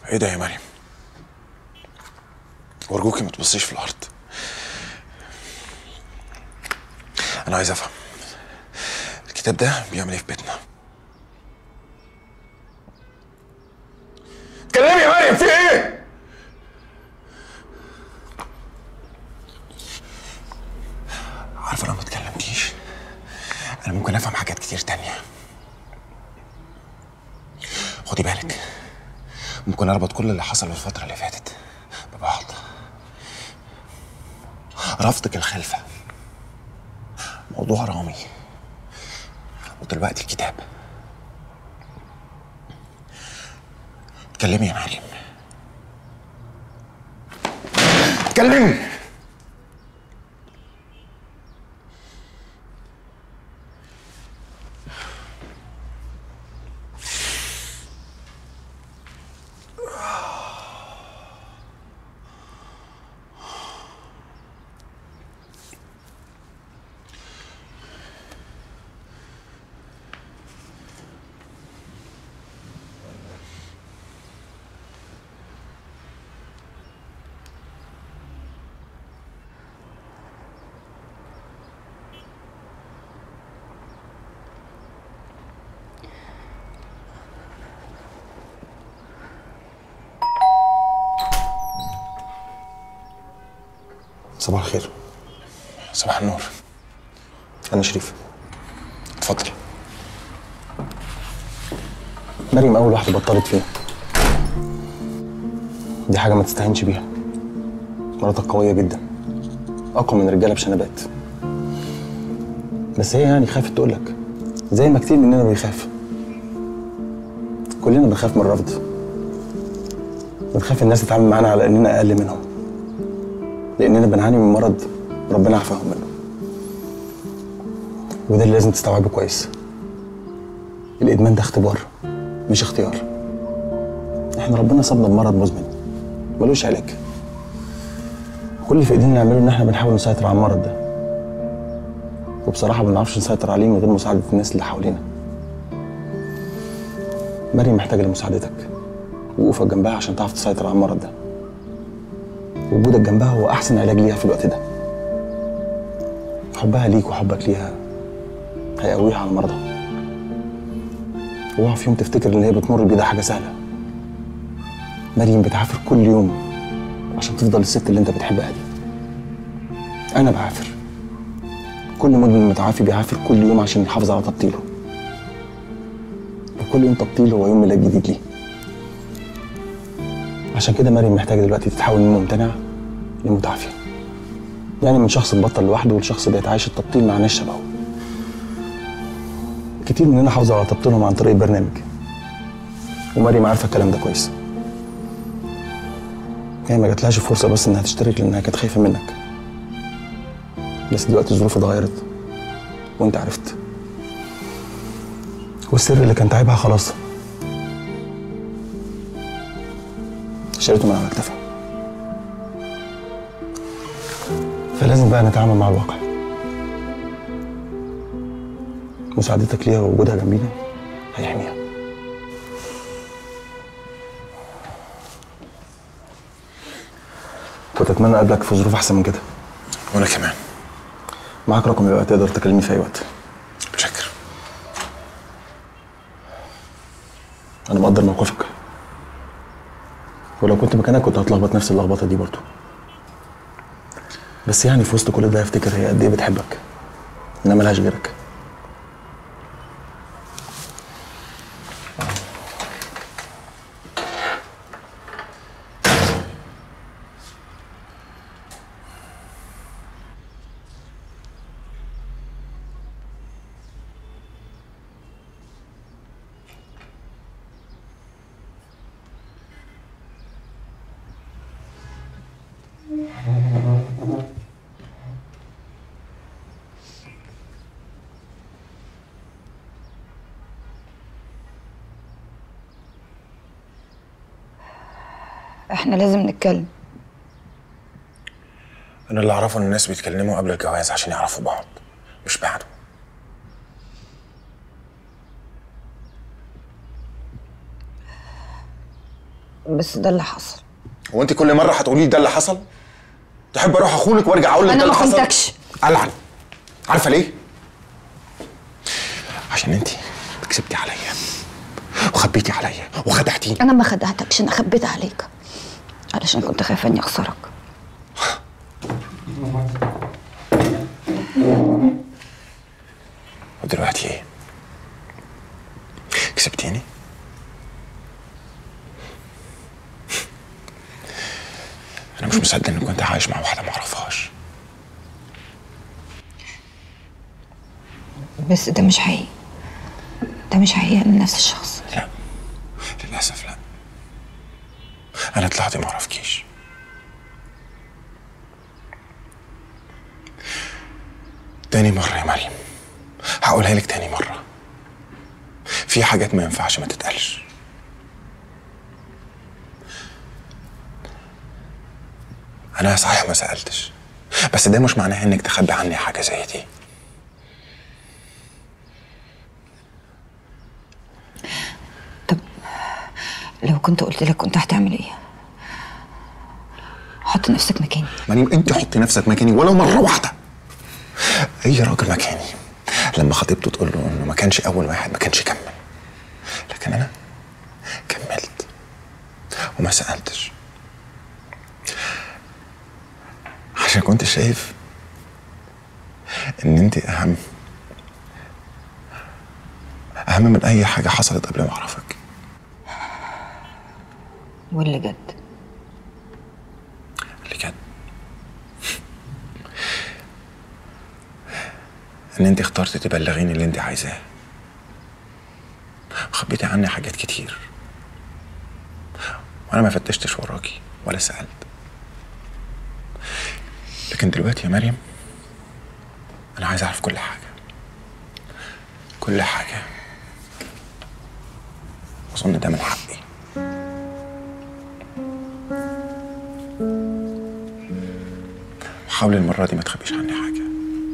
ايه ده يا مريم وارجوكي ما تبصيش في الارض انا عايز افهم الكتاب ده بيعمل ايه في بيتنا اتكلمي يا مريم في ايه عارفه لو ما اتكلمتيش انا ممكن افهم حاجات كتير تانية خدي بالك ممكن اربط كل اللي حصل في الفتره اللي فاتت ببعض رفضك الخلفه موضوع رامي ودلوقتي الكتاب اتكلمي يا مريم اتكلمي صباح الخير صباح النور أنا شريف اتفضل مريم أول واحدة بطلت فيها دي حاجة ما تستهينش بيها مراتك قوية جدا أقوى من الرجالة بشنبات بس هي يعني خافت تقولك زي ما كتير مننا بيخاف كلنا بنخاف من الرفض بنخاف الناس تتعامل معانا على إننا أقل منهم لأننا بنعاني من مرض ربنا عافاهم منه وده اللي لازم تستوعبه كويس الإدمان ده اختبار مش اختيار احنا ربنا صابنا بمرض مزمن ملوش علاج كل اللي في ايدينا نعمله ان احنا بنحاول نسيطر على المرض ده وبصراحة ما بنعرفش نسيطر عليه من غير مساعدة الناس اللي حوالينا مريم محتاجة لمساعدتك وقوفك جنبها عشان تعرف تسيطر على المرض ده وجودك جنبها هو أحسن علاج ليها في الوقت ده حبها ليك وحبك ليها هيقويها على مرضها اوعى في يوم تفتكر ان هي بتمر بيه ده حاجه سهله مريم بتعافر كل يوم عشان تفضل الست اللي انت بتحبها دي انا بعافر كل مدمن متعافي بيعافر كل يوم عشان يحافظ على تبطيله وكل يوم تبطيل هو يوم ميلاد جديد ليه عشان كده مريم محتاجه دلوقتي تتحول من ممتنعه لمتعافيه يعني من شخص مبطل لوحده لشخص بيتعايش التبطيل مع ناس شبهه كتير مننا حافظوا على تبطيلهم عن طريق البرنامج ومريم عارفه الكلام ده كويس هي ما جاتلهاش فرصه بس انها تشترك لانها كانت خايفه منك بس دلوقتي الظروف اتغيرت وانت عرفت والسر اللي كان تعبها خلاص شالته من على كتفها فلازم بقى نتعامل مع الواقع مساعدتك ليها ووجودها جنبينا هيحميها كنت اتمنى اقابلك في ظروف احسن من كده وانا كمان معاك رقم يبقى تقدر تكلمني في اي وقت متشكر انا مقدر موقفك ولو كنت مكانك كنت هتلخبط نفس اللخبطه دي برضه بس يعني في وسط كل ده افتكر هي قد ايه بتحبك انها ملهاش غيرك احنا لازم نتكلم انا اللي اعرفه ان الناس بيتكلموا قبل الجواز عشان يعرفوا بعض مش بعده بس ده اللي حصل هو انت كل مره هتقولي لي ده اللي حصل تحب اروح اخونك وارجع اقول لك أنا ده ما اللي حصل خنتكش. العن عارفه ليه عشان انت كسبتي عليا وخبيتي عليا وخدعتيني انا ما خدعتكش انا خبيت عليك علشان كنت خايفه اني اخسرك ودلوقتي ايه كسبتيني انا مش مصدق اني كنت عايش مع واحده ما اعرفهاش بس ده مش حقيقي ده مش حقيقي انا نفس الشخص لا للاسف لا انا طلعت ما اعرفكيش تاني مرة يا مريم هقولها لك تاني مرة في حاجات ما ينفعش ما تتقالش أنا صحيح ما سألتش بس ده مش معناه إنك تخبي عني حاجة زي دي طب لو كنت قلت لك كنت هتعمل ايه حط نفسك مكاني مريم انت حطي نفسك مكاني ولو مره واحده اي راجل مكاني لما خطيبته تقول له انه ما كانش اول واحد ما كانش كمل لكن انا كملت وما سالتش عشان كنت شايف ان انت اهم اهم من اي حاجه حصلت قبل ما اعرفك واللي جد اللي كان ان انت اخترتي تبلغيني اللي انت عايزاه وخبيتي عني حاجات كتير وانا ما فتشتش وراكي ولا سالت لكن دلوقتي يا مريم انا عايز اعرف كل حاجه كل حاجه اظن ده من حقي وحاولي المره دي ما تخبيش عني حاجه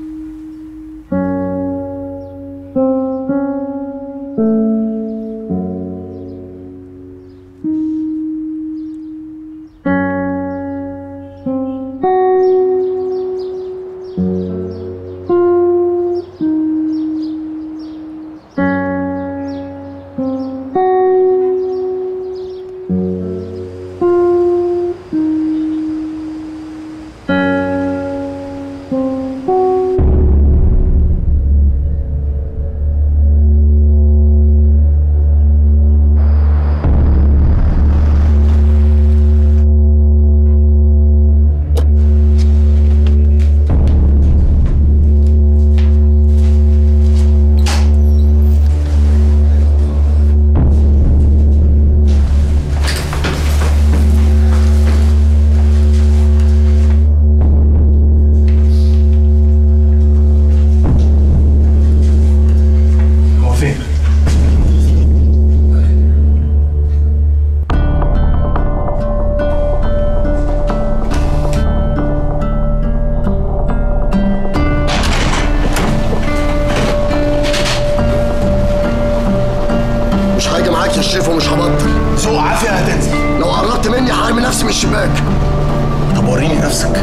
هو فين؟ مش هاجي معاك يا شريف ومش هبطل ذوق عافيه هتنزل لو قربت مني هرمي نفسي من الشباك طب وريني نفسك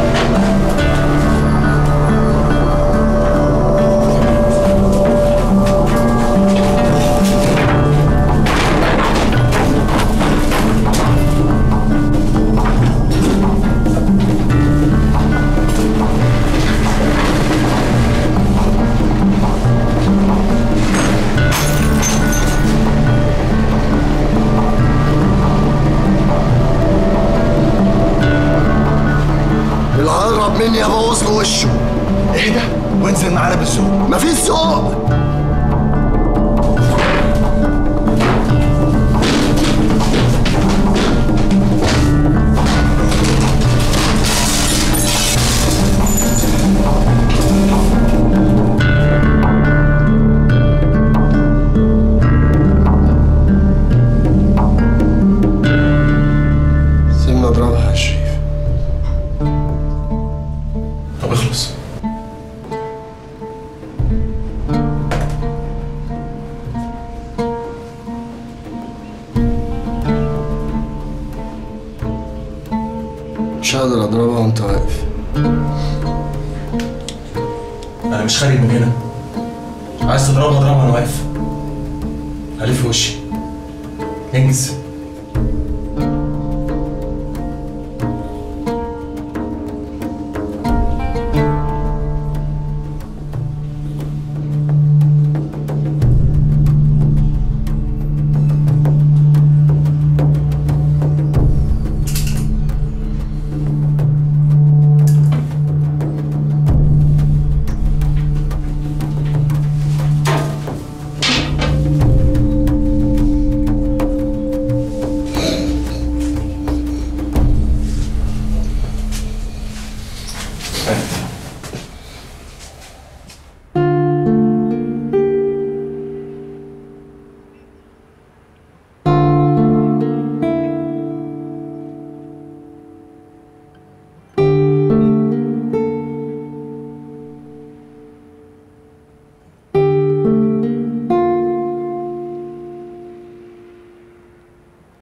اللي هيقرب مني ابوظ له وشه اهدى وانزل معانا بالذوق مفيش ذوق سيبنا اضربها يا شريف طب اخلص مش هقدر اضربها وانت واقف انا مش خارج من هنا عايز تضربها اضربها وانا واقف هلف وشي انجز